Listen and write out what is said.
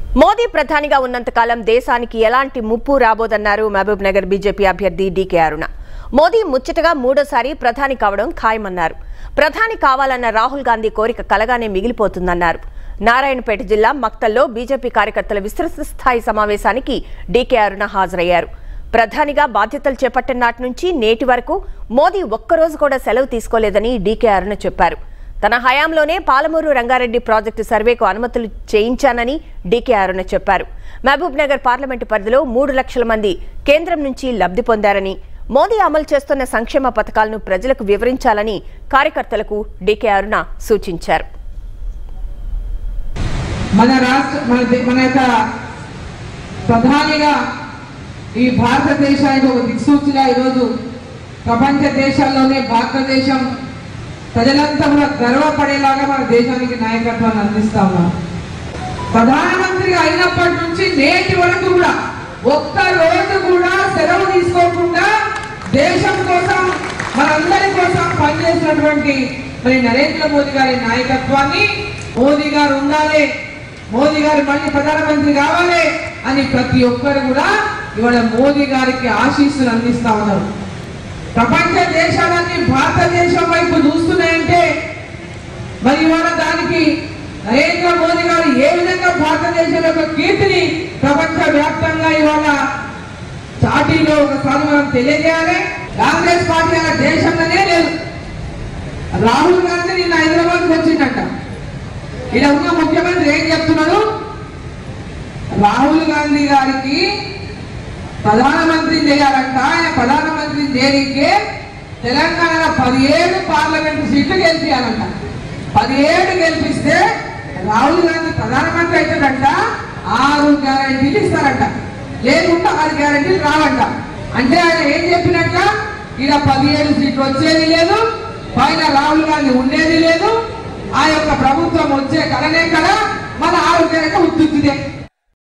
మోదీ ప్రధానిగా ఉన్నంతకాలం దేశానికి ఎలాంటి ముప్పు రాబోదన్నారు మహబూబ్ నగర్ బీజేపీ అభ్యర్థి డీకే అరుణ మోదీ ముచ్చటగా మూడోసారి ప్రధాని కావడం ఖాయమన్నారు ప్రధాని కావాలన్న రాహుల్ గాంధీ కోరిక కలగానే మిగిలిపోతుందన్నారు నారాయణపేట జిల్లా మక్తల్లో బీజేపీ కార్యకర్తల విస్తృత స్థాయి సమావేశానికి డీకే అరుణ హాజరయ్యారు ప్రధానిగా బాధ్యతలు చేపట్టిన నాటి నుంచి నేటి వరకు మోదీ ఒక్కరోజు కూడా సెలవు తీసుకోలేదని డీకే అరుణ చెప్పారు తన హయాంలోనే పాలమూరు రంగారెడ్డి ప్రాజెక్టు సర్వేకు అనుమతులు చేయించానని డీకే అరుణ చెప్పారు మహబూబ్ నగర్ పార్లమెంటు పరిధిలో మూడు లక్షల మంది కేంద్రం నుంచి లబ్ధి పొందారని మోదీ అమలు చేస్తున్న సంక్షేమ పథకాలను ప్రజలకు వివరించాలని కార్యకర్తలకు డీకే అరుణ సూచించారు మన రాష్ట్ర మన దే- మన యొక్క ప్రధానిగా ఈ భారతదేశానికి ఒక దిక్సూచిగా ఈరోజు ప్రపంచ దేశాల్లోనే భారతదేశం ప్రజలంతా కూడా గర్వపడేలాగా మన దేశానికి నాయకత్వాన్ని అందిస్తా ఉన్నాం ప్రధానమంత్రిగా అయినప్పటి నుంచి నేటి వరకు కూడా ఒక్క రోజు కూడా సెలవు తీసుకోకుండా దేశం కోసం మనందరి కోసం పనిచేసినటువంటి మరి నరేంద్ర మోదీ గారి నాయకత్వాన్ని మోదీ గారు ఉండాలి మోదీ గారు మళ్ళీ ప్రధానమంత్రి కావాలి అని ప్రతి ఒక్కరు కూడా ఇవాళ మోదీ గారికి ఆశీస్సులు అందిస్తా ఉన్నారు ప్రపంచ దేశాలన్నీ భారతదేశం వైపు చూస్తున్నాయంటే మరి ఇవాళ దానికి నరేంద్ర మోదీ గారు ఏ విధంగా భారతదేశం యొక్క కీర్తిని ప్రపంచ వ్యాప్తంగా ఇవాళ చాటీలో ఒకసారి మనం తెలియజేయాలి కాంగ్రెస్ పార్టీ అలా దేశంలోనే లేదు రాహుల్ గాంధీ నిన్న హైదరాబాద్కి వచ్చిందట ఇలా ఉన్న ముఖ్యమంత్రి ఏం చెప్తున్నాడు రాహుల్ గాంధీ గారికి ప్రధానమంత్రి చేయాలంట ఆయన ప్రధానమంత్రి చేయడానికే తెలంగాణలో పదిహేడు పార్లమెంటు సీట్లు గెలిపించాలంట పదిహేడు గెలిపిస్తే రాహుల్ గాంధీ ప్రధానమంత్రి అవుతాడంట ఆరు గ్యారంటీలు ఇస్తారంట లేకుంటే ఆరు గ్యారంటీలు రావంట అంటే ఆయన ఏం చెప్పినట్ట ఈడ పదిహేడు సీట్లు వచ్చేది లేదు పైన రాహుల్ గాంధీ ఉండేది లేదు ఆ యొక్క ప్రభుత్వం వచ్చే కలనే కల మన ఆరు గ్యారంటీ ఉత్తుదే